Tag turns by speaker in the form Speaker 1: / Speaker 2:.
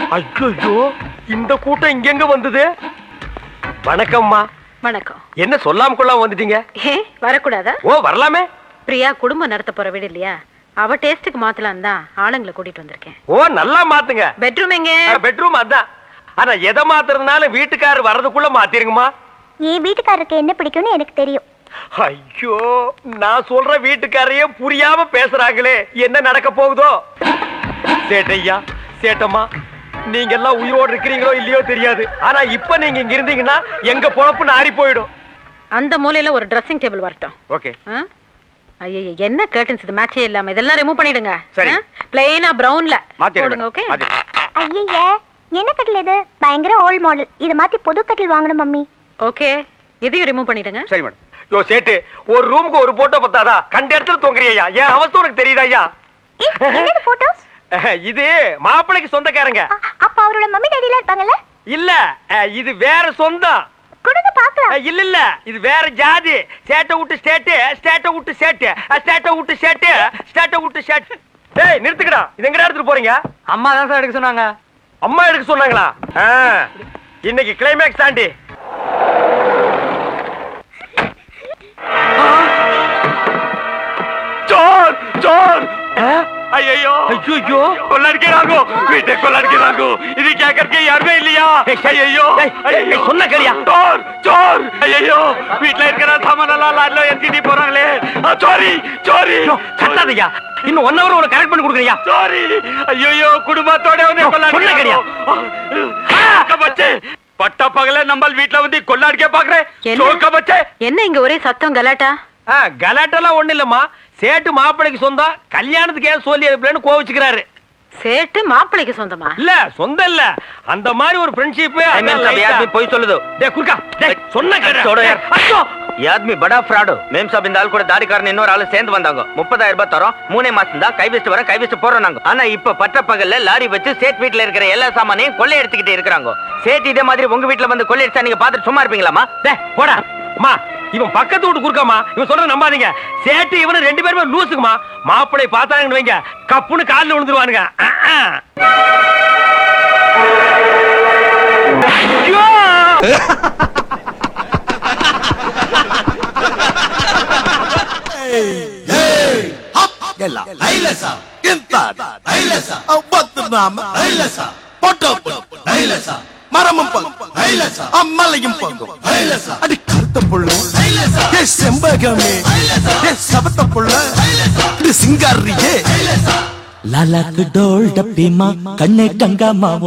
Speaker 1: ஐயோ இந்த கூட்டம் இங்கெங்க வந்தது வணக்கம்மா
Speaker 2: வணக்கம்
Speaker 1: என்ன சொல்லாம கொள்ளாம வந்துட்டீங்க
Speaker 2: ஏ வரக்கூடாதா
Speaker 1: ஓ வரலாமே
Speaker 2: பிரியா குடும்பம் நடத்த போற வீடு இல்லையா அவ டேஸ்டுக்கு மாத்தலாம் தான் ஆளுங்களை கூட்டிட்டு வந்திருக்கேன்
Speaker 1: ஓ நல்லா மாத்துங்க
Speaker 2: பெட்ரூம் எங்க
Speaker 1: பெட்ரூம் அதான் ஆனா எதை மாத்துறதுனால வீட்டுக்காரர் வர்றதுக்குள்ள மாத்திருங்கம்மா
Speaker 3: என் வீட்டுக்காரருக்கு என்ன பிடிக்கும்னு எனக்கு தெரியும்
Speaker 1: ஐயோ நான் சொல்ற வீட்டுக்காரையே புரியாம பேசுறாங்களே என்ன நடக்க போகுதோ சேட்டையா சேட்டம்மா நீங்க எல்லாம் உயிரோடு இருக்கிறீங்களோ இல்லையோ தெரியாது ஆனா இப்ப நீங்க இங்க இருந்தீங்கன்னா எங்க பொழப்பு நாரி போயிடும்
Speaker 2: அந்த மூலையில ஒரு ட்ரெஸ்ஸிங் டேபிள் வரட்டும்
Speaker 1: ஓகே
Speaker 2: ஐயோ என்ன கர்டன்ஸ் இது மேட்சே இல்லாம இதெல்லாம் ரிமூவ் பண்ணிடுங்க
Speaker 1: சரி.
Speaker 2: பிளெயினா பிரவுன்ல
Speaker 1: மாத்திடுங்க
Speaker 2: போடுங்க ஓகே
Speaker 3: ஐயய்ய என்ன கட்டில் இது பயங்கர ஓல்ட் மாடல் இதை மாத்தி புது கட்டில் வாங்கணும் மம்மி
Speaker 2: ஓகே இதையும் ரிமூவ் பண்ணிடுங்க
Speaker 1: சரி மேடம் யோ சேட்டு ஒரு ரூமுக்கு ஒரு போட்டோ பத்தாதா கண்ட இடத்துல தொங்குறியா என் அவஸ்தை உனக்கு தெரியுதா ஐயா
Speaker 3: ஏ, என்னது போட்டோஸ்
Speaker 1: இது மாப்பிள்ளைக்கு சொந்தக்காரங்க
Speaker 3: அப்ப அவரோட மம்மி டாடி எல்லாம் இருப்பாங்கல்ல
Speaker 1: இல்ல அஹ், இது வேற சொந்தம்
Speaker 3: கொடுங்க பாக்கலாம்
Speaker 1: அஹ், இல்ல இல்ல இது வேற ஜாதி ஸ்டேட்டை விட்டு ஸ்டேட்டு ஸ்டேட்டை விட்டு ஸ்டேட்டு ஸ்டேட்டை விட்டு ஸ்டேட்டு ஸ்டேட்டை விட்டு ஸ்டேட் டேய் நிறுத்துக்கடா இது எங்கடா எடுத்துட்டு போறீங்க
Speaker 4: அம்மா தான் சார் எடுக்க சொன்னாங்க
Speaker 1: அம்மா எடுக்க சொன்னாங்களா ஆ, இன்னைக்கு கிளைமேக்ஸ் தாண்டி
Speaker 5: चोर चोर
Speaker 1: ஐயோ ஐயோ
Speaker 5: கொள்ளடிக்கிறாங்க வீட்டை கொள்ளடிக்கிறாங்க இது கேட்கறதுக்கு யாருமே இல்லையா ஐயோ
Speaker 1: சொன்ன கேளியா
Speaker 5: चोर चोर ஐயோ வீட்ல இருக்கிற சாமான் எல்லாம் லாரில ஏத்திட்டு போறாங்களே சோரி சோரி
Speaker 1: கட்டாதையா இன்னும் ஒன் ஹவர் உனக்கு கரெக்ட் பண்ணி கொடுக்குறியா
Speaker 5: சோரி ஐயோ குடும்பத்தோட வந்து
Speaker 1: சொன்ன கேளியா?
Speaker 5: கொள்ளடிக்கிறாங்க பச்சே பட்ட பகல நம்ம வீட்ல வந்து கொள்ளடிக்க பாக்குறேன்
Speaker 2: என்ன?
Speaker 5: சோக்க பச்சே
Speaker 2: என்ன இங்க ஒரே சத்தம் கலாட்டா
Speaker 1: ஆ, கலாட்டெல்லாம் ஒண்ணு இல்லம்மா சேட்டு மாப்பிள்ளைக்கு சொந்தம் கல்யாணத்துக்கு ஏன் சொல்லி அனுப்பலன்னு கோவிச்சுக்கிறாரு
Speaker 2: சேட்டு மாப்பிள்ளைக்கு சொந்தமா
Speaker 1: இல்ல சொந்தம் இல்ல அந்த மாதிரி ஒரு ஃப்ரெண்ட்ஷிப்
Speaker 6: போய் சொல்லுது
Speaker 1: டேய் குறுக்கா டேய் சொன்ன கேளு.
Speaker 6: छोड़ो यार।
Speaker 1: டேய், ஐயோ!
Speaker 6: ಈ ಆದ್ಮಿ ಬಡ ಫ್ರಾಡು ಮೇಮ್ ಸಾಬ್ இந்த ஆள் கூட தாடிக்காரன் இன்னொரு ஆளு சேர்ந்து வந்தாங்க முப்பதாயிரம் ரூபாய் தரோம் மூணே மாசம் தான் கை வச்சுட்டு வர கை வச்சுட்டு போறோம் நாங்க ஆனா இப்ப பட்ட பகல்ல லாரி வச்சு சேட் வீட்ல இருக்கிற எல்லா சாமானையும் கொள்ளை எடுத்துக்கிட்டு இருக்கிறாங்க சேட் இதே மாதிரி உங்க வீட்ல வந்து கொள்ளை அடிச்சா நீங்க பாத்துட்டு சும்மா இருப்பீங்களாமா
Speaker 1: டேய் போடா அம்மா இவன் பக்கத்து வீட்டு குறுக்காமா இவன் சொல்றத நம்பாதீங்க சேட்டு இவனு ரெண்டு பேருமே லூசுக்குமா மாப்பிளை பார்த்தாங்கன்னு வைங்க கப்புன்னு காலில் விழுந்துருவானுங்க அஹ், அஹ். ஐயோ!
Speaker 7: ಎಲ್ಲ ಐಲಸ ಇಂತ ಐಲಸ பத்துநாம ஐலச பொட்டோ ஐலச மரமும் பங்கும் ஐலச அம்மலையும் பங்கும் ஐலச அடி கருத்த புள்ள ஐலச ஏ செம்பகமே ஏ சபத்த புள்ள இது சிங்காரியே
Speaker 8: லாலாக்கு டோல் டப்பிமா கண்ணே கங்கம்மா